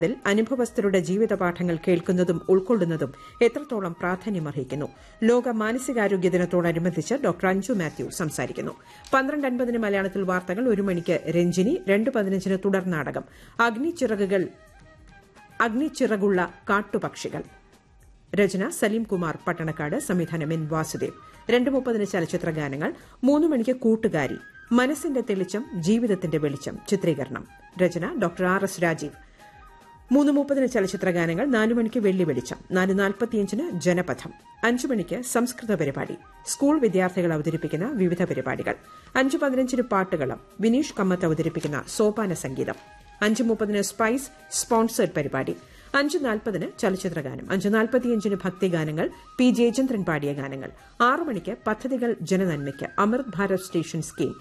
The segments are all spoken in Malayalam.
ിൽ അനുഭവസ്ഥരുടെ ജീവിതപാഠങ്ങൾ കേൾക്കുന്നതും ഉൾക്കൊള്ളുന്നതും എത്രത്തോളം പ്രാധാന്യമർഹിക്കുന്നു ലോക മാനസികാരോഗ്യ ദിനത്തോടനുബന്ധിച്ച് ഡോക്ടർ അഞ്ജു മാത്യു സംസാരിക്കുന്നു പന്ത്രണ്ട് അൻപതിന് മലയാളത്തിൽ വാർത്തകൾ ഒരു മണിക്ക് രഞ്ജിനി രണ്ട് പതിനഞ്ചിന് തുടർ നാടകം അഗ്നിച്ചിറകുകൾ അഗ്നിച്ചിറകുള്ള കാട്ടുപക്ഷികൾ രചന സലീം കുമാർ പട്ടണക്കാട് സംവിധാനം എൻ വാസുദേവ് രണ്ട് മുപ്പതിന് ചലച്ചിത്ര ഗാനങ്ങൾ മൂന്ന് മണിക്ക് കൂട്ടുകാരി മനസ്സിന്റെ തെളിച്ചം ജീവിതത്തിന്റെ വെളിച്ചം ചിത്രീകരണം രചന ഡോക്ടർ ആർ എസ് രാജീവ് മൂന്ന് മുപ്പതിന് ചലച്ചിത്ര ഗാനങ്ങൾ നാലു മണിക്ക് വെള്ളി വെളിച്ചം നാല് നാൽപ്പത്തിയഞ്ചിന് ജനപഥം അഞ്ചു മണിക്ക് സംസ്കൃത പരിപാടി സ്കൂൾ വിദ്യാർത്ഥികൾ അവതരിപ്പിക്കുന്ന വിവിധ പരിപാടികൾ അഞ്ചു പതിനഞ്ചിന് പാട്ടുകളം വിനീഷ് കമ്മത്ത് അവതരിപ്പിക്കുന്ന സോപാന സംഗീതം അഞ്ച് മുപ്പതിന് സ്പൈസ് സ്പോൺസേഡ് പരിപാടി അഞ്ച് നാൽപ്പതിന് ചലച്ചിത്രഗാനം അഞ്ച് നാൽപ്പത്തിയഞ്ചിന് ഭക്തിഗാനങ്ങൾ പി ജയചന്ദ്രൻ പാടിയ ഗാനങ്ങൾ ആറു മണിക്ക് പദ്ധതികൾ ജനനന്മയ്ക്ക് അമൃത് ഭാരത് സ്റ്റേഷൻ സ്കീം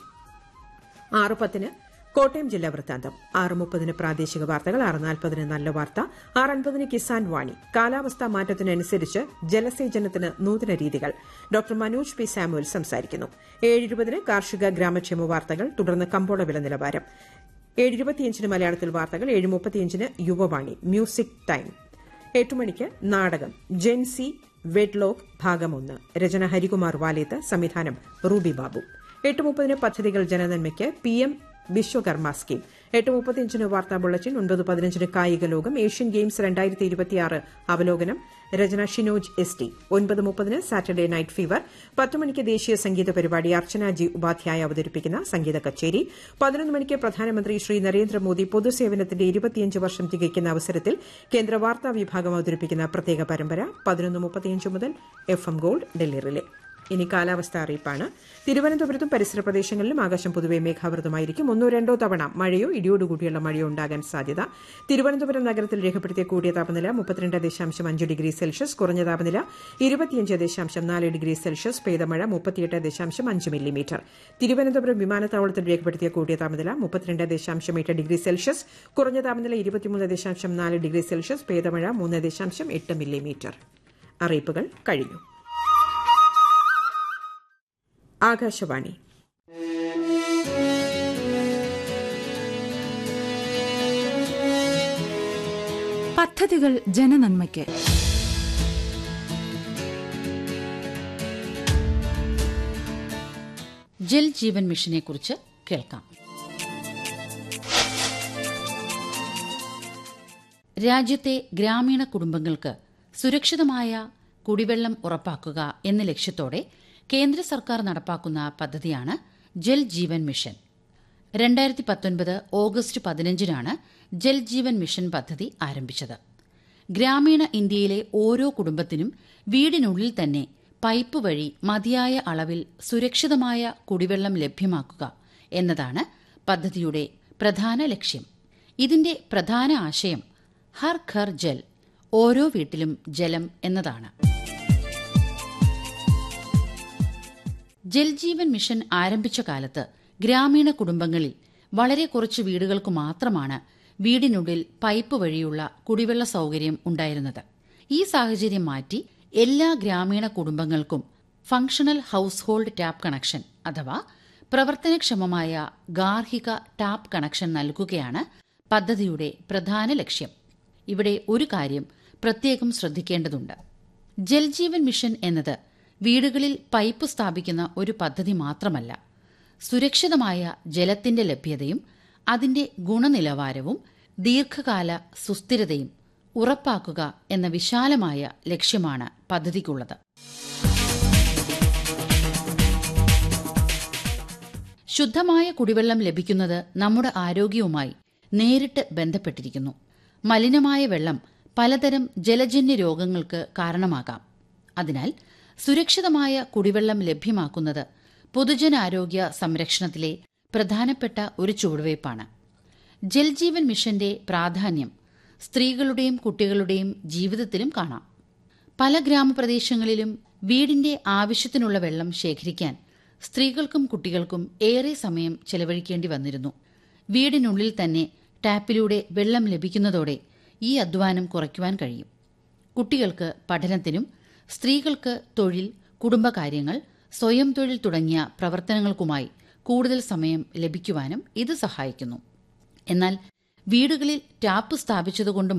ആറ് പത്തിന് കോട്ടയം ജില്ലാ വൃത്താന്തം ആറ് മുപ്പതിന് പ്രാദേശിക വാർത്തകൾ ആറ് നാൽപ്പതിന് നല്ല വാർത്ത ആറ് അൻപതിന് കിസാൻ വാണി കാലാവസ്ഥാ മാറ്റത്തിനനുസരിച്ച് ജലസേചനത്തിന് നൂതന രീതികൾ ഡോക്ടർ മനോജ് പി സാമുവൽ സംസാരിക്കുന്നു ഏഴ് ഇരുപതിന് കാർഷിക ഗ്രാമക്ഷേമ വാർത്തകൾ തുടർന്ന് കമ്പോള വില നിലവാരം ഏഴ് ഇരുപത്തിയഞ്ചിന് മലയാളത്തിൽ വാർത്തകൾ ഏഴ് മുപ്പത്തിയഞ്ചിന് യുവവാണി മ്യൂസിക് ടൈം എട്ട് മണിക്ക് നാടകം ജെൻസി വെഡ്ലോക്ക് ഭാഗം ഒന്ന് രചന ഹരികുമാർ വാലേത്ത് സംവിധാനം റൂബി ബാബു എട്ട് മുപ്പതിന് പദ്ധതികൾ ജനനന്മയ്ക്ക് പി എം വിശ്വകർമ്മ സ്കീം എട്ട് മുപ്പത്തിയഞ്ചിന് വാർത്താ ബുള്ളറ്റിൻ ഒൻപത് പതിനഞ്ചിന് കായിക ലോകം ഏഷ്യൻ ഗെയിംസ് രണ്ടായിരത്തി ഇരുപത്തിയാറ് അവലോകനം രചന ഷിനോജ് എസ് ടി ഒൻപത് മുപ്പതിന് സാറ്റർഡേ നൈറ്റ് ഫീവർ പത്ത് മണിക്ക് ദേശീയ സംഗീത പരിപാടി അർച്ചന ജി ഉപാധ്യായ അവതരിപ്പിക്കുന്ന സംഗീത കച്ചേരി പതിനൊന്ന് മണിക്ക് പ്രധാനമന്ത്രി ശ്രീ നരേന്ദ്രമോദി പൊതുസേവനത്തിന്റെ ഇരുപത്തിയഞ്ച് വർഷം തികയ്ക്കുന്ന അവസരത്തിൽ കേന്ദ്ര വാർത്താ വിഭാഗം അവതരിപ്പിക്കുന്ന പ്രത്യേക പരമ്പര പതിനൊന്ന് മുപ്പത്തിയഞ്ച് മുതൽ F M gold Delhi relay ഇനി കാലാവസ്ഥ അറിയിപ്പാണ് തിരുവനന്തപുരത്തും പരിസര പ്രദേശങ്ങളിലും ആകാശം പൊതുവെ മേഘാവൃതമായിരിക്കും ഒന്നോ രണ്ടോ തവണ മഴയോ ഇടിയോടുകൂടിയുള്ള മഴയോ ഉണ്ടാകാൻ സാധ്യത തിരുവനന്തപുരം നഗരത്തിൽ രേഖപ്പെടുത്തിയ കൂടിയ താപനില മുപ്പത്തിരണ്ട് ദശാംശം അഞ്ച് ഡിഗ്രി സെൽഷ്യസ് കുറഞ്ഞ താപനില ഇരുപത്തിയഞ്ച് ദശാംശം നാല് ഡിഗ്രി സെൽഷ്യസ് പെയ്ത മഴ മുപ്പത്തിയെട്ട് ദശാംശം അഞ്ച് മില്ലിമീറ്റർ തിരുവനന്തപുരം വിമാനത്താവളത്തിൽ രേഖപ്പെടുത്തിയ കൂടിയ താപനില മുപ്പത്തിരണ്ട് ദശാംശം എട്ട് ഡിഗ്രി സെൽഷ്യസ് കുറഞ്ഞ താപനില ഇരുപത്തിമൂന്ന് ദശാംശം നാല് ഡിഗ്രി സെൽഷ്യസ് പെയ്ത മഴ മൂന്ന് ദശാംശം എട്ട് മില്ലിമീറ്റർ അറിയിപ്പുകൾ കഴിഞ്ഞു ആകാശവാണി പദ്ധതികൾ ജനനന്മയ്ക്ക് ജൽ ജീവൻ മിഷനെക്കുറിച്ച് കേൾക്കാം രാജ്യത്തെ ഗ്രാമീണ കുടുംബങ്ങൾക്ക് സുരക്ഷിതമായ കുടിവെള്ളം ഉറപ്പാക്കുക എന്ന ലക്ഷ്യത്തോടെ കേന്ദ്ര സർക്കാർ നടപ്പാക്കുന്ന പദ്ധതിയാണ് ജൽ ജീവൻ മിഷൻ രണ്ടായിരത്തി പത്തൊൻപത് ഓഗസ്റ്റ് പതിനഞ്ചിനാണ് ജൽ ജീവൻ മിഷൻ പദ്ധതി ആരംഭിച്ചത് ഗ്രാമീണ ഇന്ത്യയിലെ ഓരോ കുടുംബത്തിനും വീടിനുള്ളിൽ തന്നെ പൈപ്പ് വഴി മതിയായ അളവിൽ സുരക്ഷിതമായ കുടിവെള്ളം ലഭ്യമാക്കുക എന്നതാണ് പദ്ധതിയുടെ പ്രധാന ലക്ഷ്യം ഇതിന്റെ പ്രധാന ആശയം ഹർ ഘർ ജൽ ഓരോ വീട്ടിലും ജലം എന്നതാണ് ജൽജീവൻ മിഷൻ ആരംഭിച്ച കാലത്ത് ഗ്രാമീണ കുടുംബങ്ങളിൽ വളരെ കുറച്ച് വീടുകൾക്ക് മാത്രമാണ് വീടിനുള്ളിൽ പൈപ്പ് വഴിയുള്ള കുടിവെള്ള സൗകര്യം ഉണ്ടായിരുന്നത് ഈ സാഹചര്യം മാറ്റി എല്ലാ ഗ്രാമീണ കുടുംബങ്ങൾക്കും functional household tap connection അഥവാ പ്രവർത്തനക്ഷമമായ ഗാർഹിക ടാപ്പ് കണക്ഷൻ നൽകുകയാണ് പദ്ധതിയുടെ പ്രധാന ലക്ഷ്യം ഇവിടെ ഒരു കാര്യം പ്രത്യേകം ശ്രദ്ധിക്കേണ്ടതുണ്ട് ജൽജീവൻ മിഷൻ എന്നത് വീടുകളിൽ പൈപ്പ് സ്ഥാപിക്കുന്ന ഒരു പദ്ധതി മാത്രമല്ല സുരക്ഷിതമായ ജലത്തിന്റെ ലഭ്യതയും അതിന്റെ ഗുണനിലവാരവും ദീർഘകാല സുസ്ഥിരതയും ഉറപ്പാക്കുക എന്ന വിശാലമായ ലക്ഷ്യമാണ് പദ്ധതിക്കുള്ളത് ശുദ്ധമായ കുടിവെള്ളം ലഭിക്കുന്നത് നമ്മുടെ ആരോഗ്യവുമായി നേരിട്ട് ബന്ധപ്പെട്ടിരിക്കുന്നു മലിനമായ വെള്ളം പലതരം ജലജന്യ രോഗങ്ങൾക്ക് കാരണമാകാം അതിനാൽ സുരക്ഷിതമായ കുടിവെള്ളം ലഭ്യമാക്കുന്നത് പൊതുജനാരോഗ്യ സംരക്ഷണത്തിലെ പ്രധാനപ്പെട്ട ഒരു ചുവടുവയ്പ്പാണ് ജൽജീവൻ മിഷന്റെ പ്രാധാന്യം സ്ത്രീകളുടെയും കുട്ടികളുടെയും ജീവിതത്തിലും കാണാം പല ഗ്രാമപ്രദേശങ്ങളിലും വീടിന്റെ ആവശ്യത്തിനുള്ള വെള്ളം ശേഖരിക്കാൻ സ്ത്രീകൾക്കും കുട്ടികൾക്കും ഏറെ സമയം ചെലവഴിക്കേണ്ടി വന്നിരുന്നു വീടിനുള്ളിൽ തന്നെ ടാപ്പിലൂടെ വെള്ളം ലഭിക്കുന്നതോടെ ഈ അധ്വാനം കുറയ്ക്കുവാൻ കഴിയും കുട്ടികൾക്ക് പഠനത്തിനും സ്ത്രീകൾക്ക് തൊഴിൽ കുടുംബകാര്യങ്ങൾ സ്വയം തൊഴിൽ തുടങ്ങിയ പ്രവർത്തനങ്ങൾക്കുമായി കൂടുതൽ സമയം ലഭിക്കുവാനും ഇത് സഹായിക്കുന്നു എന്നാൽ വീടുകളിൽ ടാപ്പ് സ്ഥാപിച്ചതുകൊണ്ട്